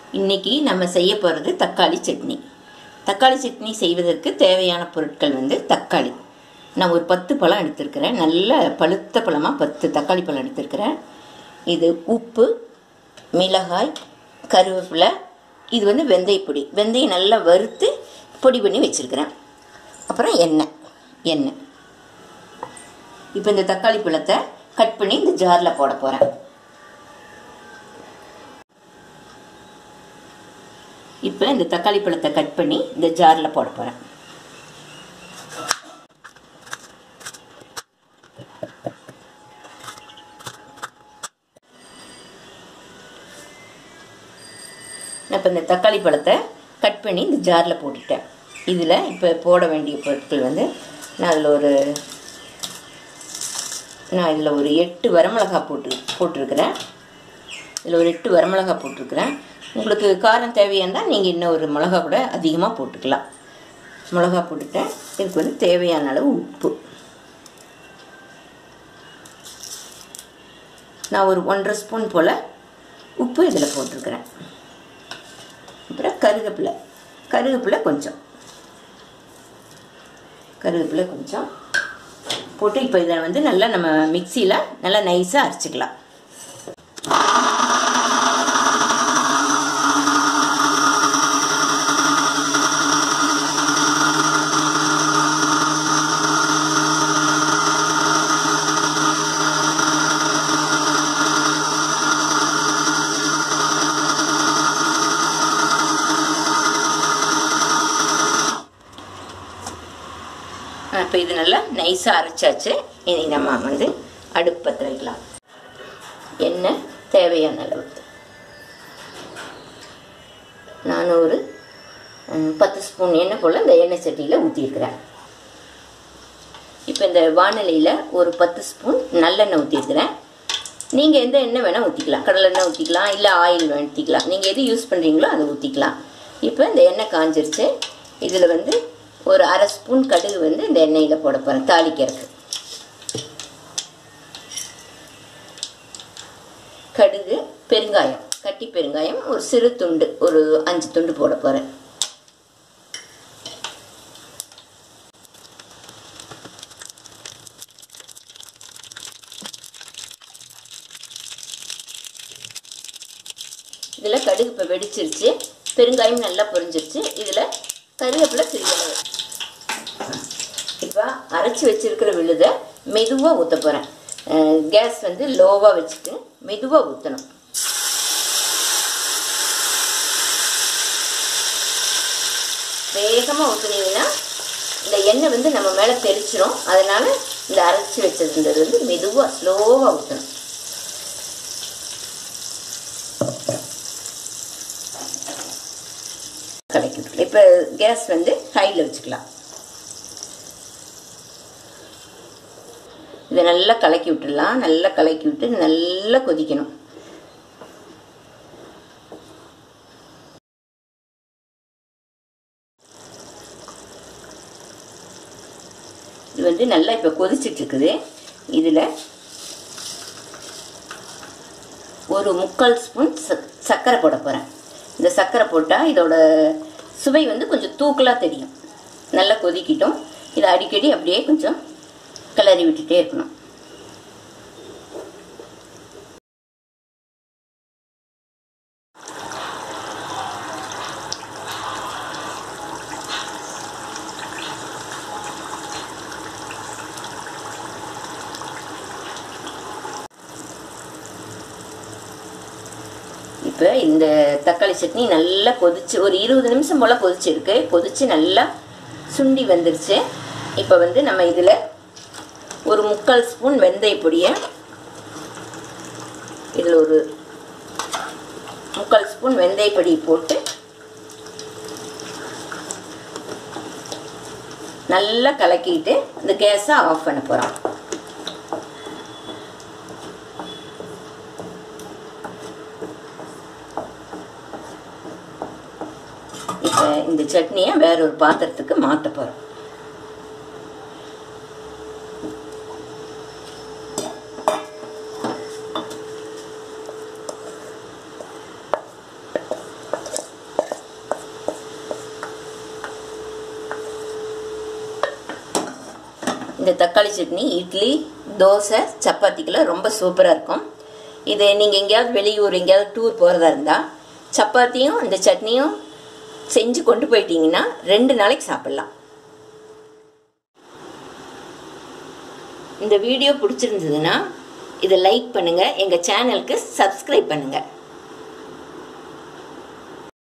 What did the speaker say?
இன்னைக்கு நம்ம செய்ய போகிறது தக்காளி சட்னி தக்காளி சட்னி செய்வதற்கு தேவையான பொருட்கள் வந்து தக்காளி நான் ஒரு பத்து பழம் எடுத்திருக்கிறேன் நல்ல பழுத்த பழமாக பத்து தக்காளி பழம் எடுத்திருக்கிறேன் இது உப்பு மிளகாய் கருவேப்பிலை இது வந்து வெந்தயப்பொடி வெந்தயம் நல்லா வறுத்து பொடி பண்ணி வச்சுருக்கிறேன் அப்புறம் எண்ணெய் எண்ணெய் இப்போ இந்த தக்காளி பழத்தை கட் பண்ணி இந்த ஜாரில் போட போகிறேன் இப்போ இந்த தக்காளி பழத்தை கட் பண்ணி இந்த ஜாரில் போட போகிறேன் நான் இப்போ இந்த தக்காளி பழத்தை கட் பண்ணி இந்த ஜாரில் போட்டுட்டேன் இதில் இப்போ போட வேண்டிய பொருட்கள் வந்து நான் அதில் ஒரு நான் இதில் ஒரு எட்டு வரமிளகா போட்டு போட்டிருக்கிறேன் இதில் ஒரு எட்டு வரமிளகா போட்டிருக்கிறேன் உங்களுக்கு காரம் தேவையானால் நீங்கள் இன்னும் ஒரு மிளகா கூட அதிகமாக போட்டுக்கலாம் மிளகா போட்டுட்டேன் இதுக்கு வந்து தேவையான அளவு உப்பு நான் ஒரு ஒன்றரை ஸ்பூன் போல் உப்பு இதில் போட்டிருக்கிறேன் அப்புறம் கருவேப்பிலை கருவேப்பிலை கொஞ்சம் கருவேப்பிலை கொஞ்சம் போட்டு இப்போ இதை வந்து நல்லா நம்ம மிக்சியில் நல்லா நைஸாக அரைச்சிக்கலாம் இப்போ இது நல்லா நைஸாக அரைச்சாச்சு இனி நம்ம வந்து அடுப்பு பற்ற வைக்கலாம் எண்ணெய் தேவையான அளவு நான் ஒரு பத்து ஸ்பூன் எண்ணெய் போல் இந்த எண்ணெய் சட்டியில் ஊற்றிருக்கிறேன் இப்போ இந்த வானிலையில் ஒரு பத்து ஸ்பூன் நல்லெண்ணெய் ஊற்றிருக்கிறேன் நீங்கள் எந்த எண்ணெய் வேணால் ஊற்றிக்கலாம் கடலெண்ணெய் ஊற்றிக்கலாம் இல்லை ஆயில் ஊற்றிக்கலாம் நீங்கள் எது யூஸ் பண்ணுறீங்களோ அதை ஊற்றிக்கலாம் இப்போ இந்த எண்ணெய் காஞ்சிருச்சு இதில் வந்து ஒரு அரை ஸ்பூன் கடுகு வந்து இந்த எண்ணெயில் போட போகிறேன் தாளிக்கிறதுக்கு கடுகு பெருங்காயம் கட்டி பெருங்காயம் ஒரு சிறு துண்டு ஒரு அஞ்சு துண்டு போட போகிறேன் இதில் கடுகு இப்போ வெடிச்சிருச்சு பெருங்காயம் நல்லா பொரிஞ்சிருச்சு இதில் கருவேப்பிலை சிறியளவு இப்போ அரைச்சி வச்சிருக்கிற விழுதை மெதுவாக ஊற்ற போகிறேன் கேஸ் வந்து லோவாக வச்சுட்டு மெதுவாக ஊற்றணும் வேகமாக ஊற்றுனீங்கன்னா இந்த எண்ணெய் வந்து நம்ம மேலே தெளிச்சிரும் அதனால் இந்த அரைச்சி வச்சதுன்றது வந்து மெதுவாக ஸ்லோவாக ஊற்றணும் கலக்கி விட்டுக்கலாம் இப்போ கேஸ் வந்து ஹையில் வச்சுக்கலாம் இதை நல்லா கலக்கி விட்டுடலாம் நல்லா கலக்கி விட்டு நல்லா கொதிக்கணும் இது வந்து நல்லா இப்போ கொதிச்சிட்டு இருக்குது இதில் ஒரு முக்கால் ஸ்பூன் சர்க்கரை போட போகிறேன் இந்த சர்க்கரை போட்டால் இதோட சுவை வந்து கொஞ்சம் தூக்கலாக தெரியும் நல்லா கொதிக்கிட்டோம் இதை அடிக்கடி அப்படியே கொஞ்சம் கிளறி விட்டுட்டே இருக்கணும் இப்போ இந்த தக்காளி சட்னி நல்லா கொதிச்சு ஒரு இருபது நிமிஷம் போல் கொதிச்சிருக்கு கொதிச்சு நல்லா சுண்டி வந்துருச்சு இப்போ வந்து நம்ம இதில் ஒரு முக்கால் ஸ்பூன் வெந்தய பொடியை இதில் ஒரு முக்கால் ஸ்பூன் வெந்தய பொடி போட்டு நல்லா கலக்கிட்டு இந்த கேஸை ஆஃப் பண்ண போகிறோம் இப்போ இந்த சட்னியை வேற ஒரு பாத்திரத்துக்கு மாற்ற போகிறோம் இந்த தக்காளி சட்னி இட்லி தோசை சப்பாத்திக்கெல்லாம் ரொம்ப சூப்பராக இருக்கும் இது நீங்கள் எங்கேயாவது வெளியூர் எங்கேயாவது டூர் போகிறதா இருந்தால் சப்பாத்தியும் இந்த சட்னியும் செஞ்சு கொண்டு போயிட்டீங்கன்னா ரெண்டு நாளைக்கு சாப்பிட்லாம் இந்த வீடியோ பிடிச்சிருந்ததுன்னா இதை லைக் பண்ணுங்கள் எங்கள் சேனலுக்கு சப்ஸ்கிரைப் பண்ணுங்கள்